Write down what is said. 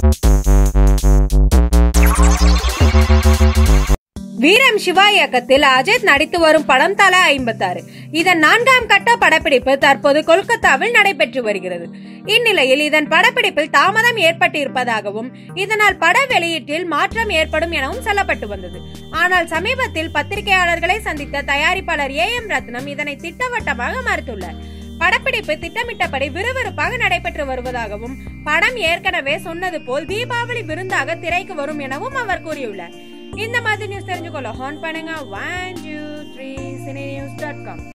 வீரம் சிவா இயக்கத்தில் அஜித் நடித்து வரும் படம் தல ஐம்பத்தாறு இதன் நான்காம் கட்ட படப்பிடிப்பு தற்போது கொல்கத்தாவில் நடைபெற்று வருகிறது இந்நிலையில் இதன் படப்பிடிப்பில் தாமதம் ஏற்பட்டிருப்பதாகவும் இதனால் பட வெளியீட்டில் மாற்றம் ஏற்படும் எனவும் சொல்லப்பட்டு வந்தது ஆனால் சமீபத்தில் பத்திரிகையாளர்களை சந்தித்த தயாரிப்பாளர் ஏ எம் ரத்னம் இதனை திட்டவட்டமாக மறுத்துள்ளார் படப்பிடிப்பு திட்டமிட்டபடி விறுவிறுப்பாக நடைபெற்று வருவதாகவும் படம் ஏற்கனவே சொன்னது போல் தீபாவளி விருந்தாக திரைக்கு வரும் எனவும் அவர் கூறியுள்ளார் இந்த மாதிரி நியூஸ் தெரிஞ்சுக்கொள்ள ஹான் பண்ணுங்க one two three Cini News dot com